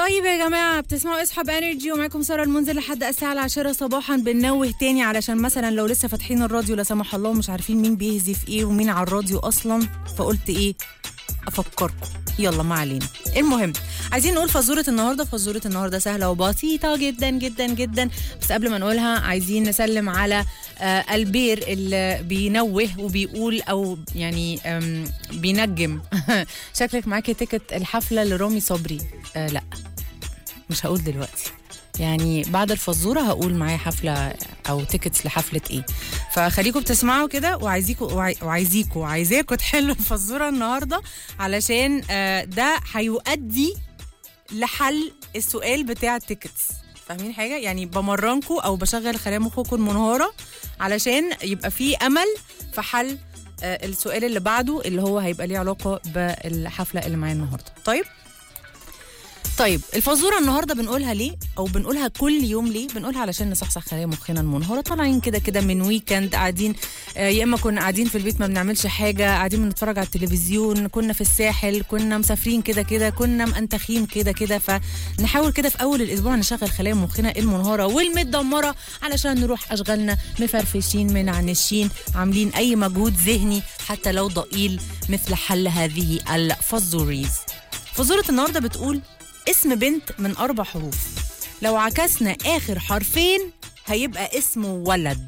طيب يا جماعة بتسمعوا اصحاب انرجي ومعاكم سارة المنزل لحد الساعة العاشرة صباحا بننوه تاني علشان مثلا لو لسه فاتحين الراديو لا سمح الله ومش عارفين مين بيهزي في ايه ومين على الراديو اصلا فقلت ايه افكركم يلا ما علينا المهم عايزين نقول فزورة النهاردة فزورة النهاردة سهلة وبسيطة جدا جدا جدا بس قبل ما نقولها عايزين نسلم على آه البير اللي بينوه وبيقول او يعني آم، بينجم شكلك معاكي تيكت الحفلة لرامي صبري آه لا مش هقول دلوقتي يعني بعد الفزوره هقول معايا حفله او تيكتس لحفله ايه فخليكم بتسمعوا كده وعايزيكوا وعاي- وعايزيكوا وعايزاكوا تحلوا الفزوره النهارده علشان آه، ده هيؤدي لحل السؤال بتاع التيكتس فاهمين حاجه يعني بمرنكم او بشغل خلايا مخكم المنهاره علشان يبقى في امل في حل آه، السؤال اللي بعده اللي هو هيبقى ليه علاقه بالحفله اللي معايا النهارده طيب طيب الفزوره النهارده بنقولها ليه او بنقولها كل يوم ليه بنقولها علشان نصحصح خلايا مخنا المنهاره طالعين كده كده من ويكند قاعدين آه، يا اما كنا قاعدين في البيت ما بنعملش حاجه قاعدين بنتفرج على التلفزيون كنا في الساحل كنا مسافرين كده كده كنا منتخين كده كده فنحاول كده في اول الاسبوع نشغل خلايا مخنا المنهاره والمتدمره علشان نروح اشغالنا مفرفشين منعنشين عاملين اي مجهود ذهني حتى لو ضئيل مثل حل هذه الفزوريز فزوره النهارده بتقول اسم بنت من أربع حروف لو عكسنا آخر حرفين هيبقى اسمه ولد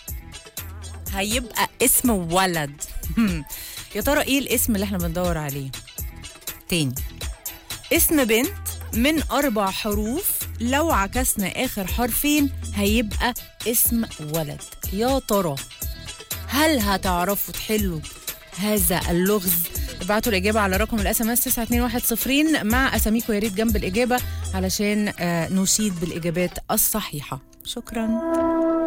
هيبقى اسمه ولد يا ترى ايه الاسم اللي احنا بندور عليه تاني اسم بنت من أربع حروف لو عكسنا آخر حرفين هيبقى اسم ولد يا ترى هل هتعرفوا تحلوا هذا اللغز ابعتوا الإجابة على رقم الاس ام اس 92110 مع أساميكم يا ريت جنب الإجابة علشان آه، نشيد بالإجابات الصحيحة شكرا